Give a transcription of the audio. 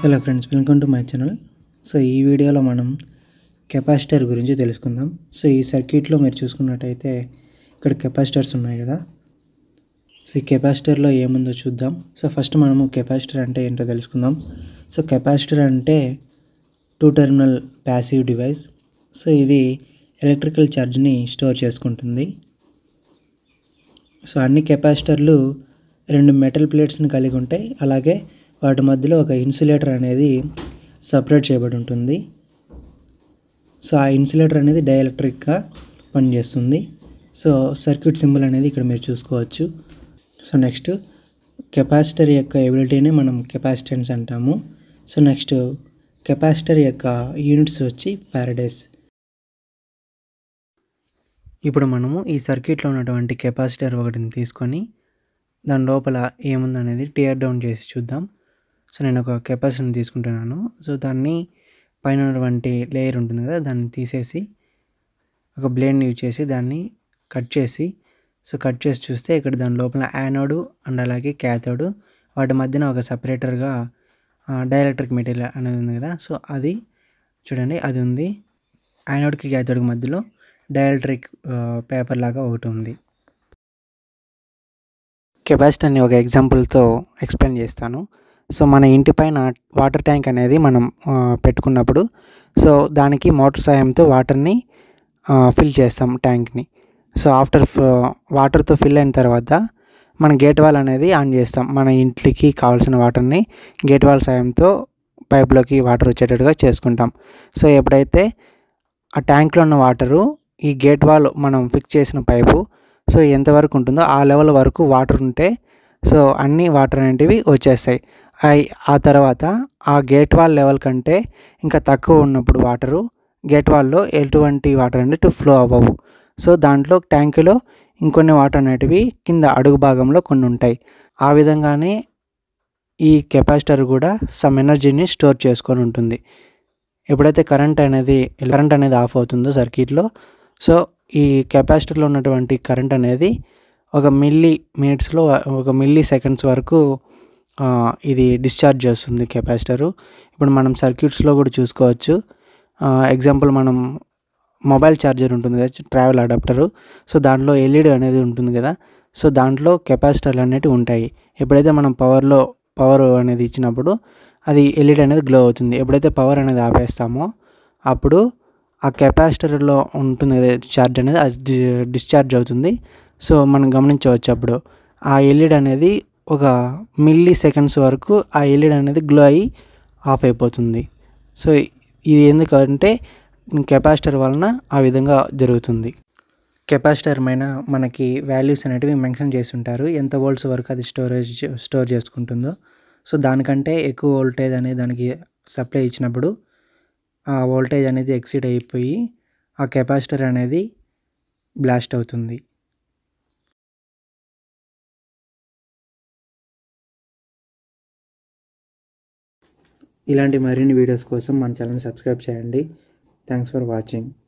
hello friends welcome to my channel so ఈ వీడియోలో మనం కెపాసిటర్ గురించి తెలుసుకుందాం సో ఈ సర్క్యూట్లో మీరు చూసుకున్నట్టయితే ఇక్కడ కెపాసిటర్స్ ఉన్నాయి కదా సో ఈ కెపాసిటర్లో ఏముందో చూద్దాం సో ఫస్ట్ మనము కెపాసిటర్ అంటే ఏంటో తెలుసుకుందాం సో కెపాసిటర్ అంటే two terminal passive device so ఇది ఎలక్ట్రికల్ ఛార్జ్ని స్టోర్ చేసుకుంటుంది సో అన్ని కెపాసిటర్లు రెండు మెటల్ ప్లేట్స్ని కలిగి ఉంటాయి అలాగే వాటి మధ్యలో ఒక ఇన్సులేటర్ అనేది సపరేట్ చేయబడి ఉంటుంది సో ఆ ఇన్సులేటర్ అనేది డైఎలక్ట్రిక్గా పనిచేస్తుంది సో సర్క్యూట్ సింబల్ అనేది ఇక్కడ మీరు చూసుకోవచ్చు సో నెక్స్ట్ కెపాసిటర్ యొక్క ఎబిలిటీని మనం కెపాసిటెన్స్ అంటాము సో నెక్స్ట్ కెపాసిటర్ యొక్క యూనిట్స్ వచ్చి ఫారడేస్ ఇప్పుడు మనము ఈ సర్క్యూట్లో ఉన్నటువంటి కెపాసిటర్ ఒకటిని తీసుకొని దాని లోపల ఏముందనేది టియర్ డౌన్ చేసి చూద్దాం సో నేను ఒక కెపాసిటర్ని తీసుకుంటున్నాను సో దాన్ని పైన ఉన్నటువంటి లేయర్ ఉంటుంది కదా దాన్ని తీసేసి ఒక బ్లేడ్ని యూజ్ చేసి దాన్ని కట్ చేసి సో కట్ చేసి చూస్తే ఇక్కడ దాని లోపల యానోడు అండ్ అలాగే క్యాథోడు వాటి మధ్యన ఒక సపరేటర్గా డైఎలక్ట్రిక్ మెటీరియల్ అనేది ఉంది కదా సో అది చూడండి అది ఉంది యానోడ్కి క్యాథోడ్కి మధ్యలో డైఎలక్ట్రిక్ పేపర్ లాగా ఒకటి ఉంది కెపాసిటర్ని ఒక ఎగ్జాంపుల్తో ఎక్స్ప్లెయిన్ చేస్తాను సో మన ఇంటి పైన వాటర్ ట్యాంక్ అనేది మనం ఆ, పెట్టుకున్నప్పుడు సో దానికి మోటార్ సాయంతో వాటర్ని ఫిల్ చేస్తాం ట్యాంక్ని సో ఆఫ్టర్ వాటర్తో ఫిల్ అయిన తర్వాత మన గేట్ వాల్ అనేది ఆన్ చేస్తాం మన ఇంటికి కావాల్సిన వాటర్ని గేట్ వాల్ సాయంతో పైప్లోకి వాటర్ వచ్చేటట్టుగా చేసుకుంటాం సో ఎప్పుడైతే ఆ ట్యాంక్లో ఉన్న వాటరు ఈ గేట్ వాల్ మనం ఫిక్స్ చేసిన పైపు సో ఎంతవరకు ఉంటుందో ఆ లెవెల్ వరకు వాటర్ ఉంటే సో అన్ని వాటర్ అనేటివి వచ్చేస్తాయి అయి ఆ తర్వాత ఆ గేట్ వాల్ లెవెల్ కంటే ఇంకా తక్కువ ఉన్నప్పుడు వాటరు గేట్ వాల్లో ఎటువంటి వాటర్ అనేవి ఫ్లో అవ్వవు సో దాంట్లో ట్యాంకులో ఇంకొన్ని వాటర్ అనేటివి కింద అడుగు భాగంలో కొన్ని ఉంటాయి ఆ విధంగానే ఈ కెపాసిటర్ కూడా సమ్ ఎనర్జీని స్టోర్ చేసుకొని ఉంటుంది ఎప్పుడైతే కరెంట్ అనేది కరెంట్ అనేది ఆఫ్ అవుతుందో సర్క్యూట్లో సో ఈ కెపాసిటర్లో ఉన్నటువంటి కరెంట్ అనేది ఒక మిల్లీ మినిట్స్లో ఒక మిల్లీ సెకండ్స్ వరకు ఆ, ఇది డిశ్చార్జ్ చేస్తుంది కెపాసిటరు ఇప్పుడు మనం సర్క్యూట్స్లో కూడా చూసుకోవచ్చు ఎగ్జాంపుల్ మనం మొబైల్ ఛార్జర్ ఉంటుంది కదా ట్రావెల్ అడాప్టరు సో దాంట్లో ఎల్ఈడి అనేది ఉంటుంది కదా సో దాంట్లో కెపాసిటర్లు అనేటివి ఉంటాయి ఎప్పుడైతే మనం పవర్లో పవర్ అనేది ఇచ్చినప్పుడు అది ఎల్ఈడి అనేది గ్లో అవుతుంది ఎప్పుడైతే పవర్ అనేది ఆపేస్తామో అప్పుడు ఆ కెపాసిటర్లో ఉంటుంది కదా ఛార్జ్ అనేది అది డి- డిశ్చార్జ్ అవుతుంది సో మనం గమనించవచ్చు అప్పుడు ఆ ఎల్ఈడి అనేది ఒక మిల్లీ సెకండ్స్ వరకు ఆ ఎల్ఈడి అనేది గ్లో అయ్యి ఆఫ్ అయిపోతుంది సో ఇది ఎందుకంటే కెపాసిటర్ వలన ఆ విధంగా జరుగుతుంది కెపాసిటర్ పైన మనకి వాల్యూస్ అనేటివి మెన్షన్ చేసి ఉంటారు ఎంత వోల్ట్స్ వరకు అది స్టోరేజ్ స్టోర్ చేసుకుంటుందో సో దానికంటే ఎక్కువ వోల్టేజ్ అనేది దానికి సప్లై ఇచ్చినప్పుడు ఆ వోల్టేజ్ అనేది ఎక్సీడ్ అయిపోయి ఆ కెపాసిటర్ అనేది బ్లాస్ట్ అవుతుంది ఇలాంటి మరిన్ని వీడియోస్ కోసం మన ఛానల్ సబ్స్క్రైబ్ చేయండి థ్యాంక్స్ ఫర్ వాచింగ్